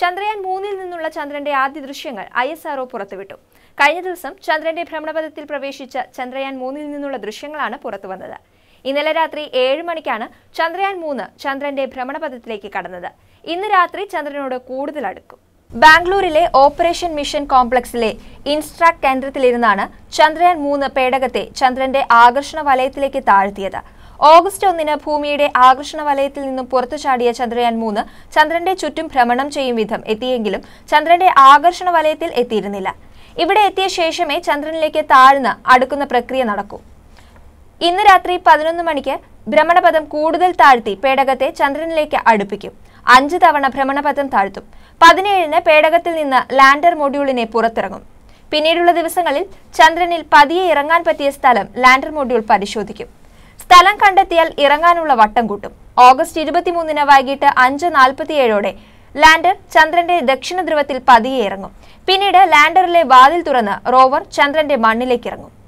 ചന്ദ്രയാൻ മൂന്നിൽ നിന്നുള്ള ചന്ദ്രന്റെ ആദ്യ ദൃശ്യങ്ങൾ ഐ എസ് ആർഒ പുറത്തുവിട്ടു കഴിഞ്ഞ ദിവസം ചന്ദ്രന്റെ ഭ്രമണപഥത്തിൽ പ്രവേശിച്ച ചന്ദ്രയാൻ മൂന്നിൽ നിന്നുള്ള ദൃശ്യങ്ങളാണ് പുറത്തുവന്നത് ഇന്നലെ രാത്രി ഏഴ് മണിക്കാണ് ചന്ദ്രയാൻ മൂന്ന് ചന്ദ്രന്റെ ഭ്രമണപഥത്തിലേക്ക് കടന്നത് ഇന്ന് രാത്രി ചന്ദ്രനോട് കൂടുതൽ അടുക്കും ബാംഗ്ലൂരിലെ ഓപ്പറേഷൻ മിഷൻ കോംപ്ലക്സിലെ ഇൻസ്ട്രാക്ട് കേന്ദ്രത്തിലിരുന്നാണ് ചന്ദ്രയാൻ മൂന്ന് പേടകത്തെ ചന്ദ്രന്റെ ആകർഷണ വലയത്തിലേക്ക് താഴ്ത്തിയത് ഓഗസ്റ്റ് ഒന്നിന് ഭൂമിയുടെ ആകർഷണ വലയത്തിൽ നിന്നും പുറത്തു ചാടിയ ചന്ദ്രയാൻ മൂന്ന് ചന്ദ്രന്റെ ചുറ്റും ഭ്രമണം ചെയ്യും വിധം എത്തിയെങ്കിലും ചന്ദ്രന്റെ ആകർഷണ വലയത്തിൽ എത്തിയിരുന്നില്ല ഇവിടെ എത്തിയ ശേഷമേ ചന്ദ്രനിലേക്ക് താഴ്ന്ന് അടുക്കുന്ന പ്രക്രിയ നടക്കൂ ഇന്ന് രാത്രി പതിനൊന്ന് മണിക്ക് ഭ്രമണപഥം കൂടുതൽ താഴ്ത്തി പേടകത്തെ ചന്ദ്രനിലേക്ക് അടുപ്പിക്കും അഞ്ച് തവണ ഭ്രമണപഥം താഴ്ത്തും പതിനേഴിന് പേടകത്തിൽ നിന്ന് ലാൻഡർ മൊഡ്യൂളിനെ പുറത്തിറങ്ങും പിന്നീടുള്ള ദിവസങ്ങളിൽ ചന്ദ്രനിൽ പതിയെ ഇറങ്ങാൻ പറ്റിയ സ്ഥലം ലാൻഡർ മൊഡ്യൂൾ പരിശോധിക്കും സ്ഥലം കണ്ടെത്തിയാൽ ഇറങ്ങാനുള്ള വട്ടം കൂട്ടും ഓഗസ്റ്റ് ഇരുപത്തിമൂന്നിന് വൈകിട്ട് അഞ്ച് നാൽപ്പത്തിയേഴോടെ ലാൻഡർ ചന്ദ്രന്റെ ദക്ഷിണ ധ്രുവത്തിൽ പതിയെ ഇറങ്ങും പിന്നീട് ലാൻഡറിലെ വാതിൽ തുറന്ന് റോവർ ചന്ദ്രന്റെ മണ്ണിലേക്ക് ഇറങ്ങും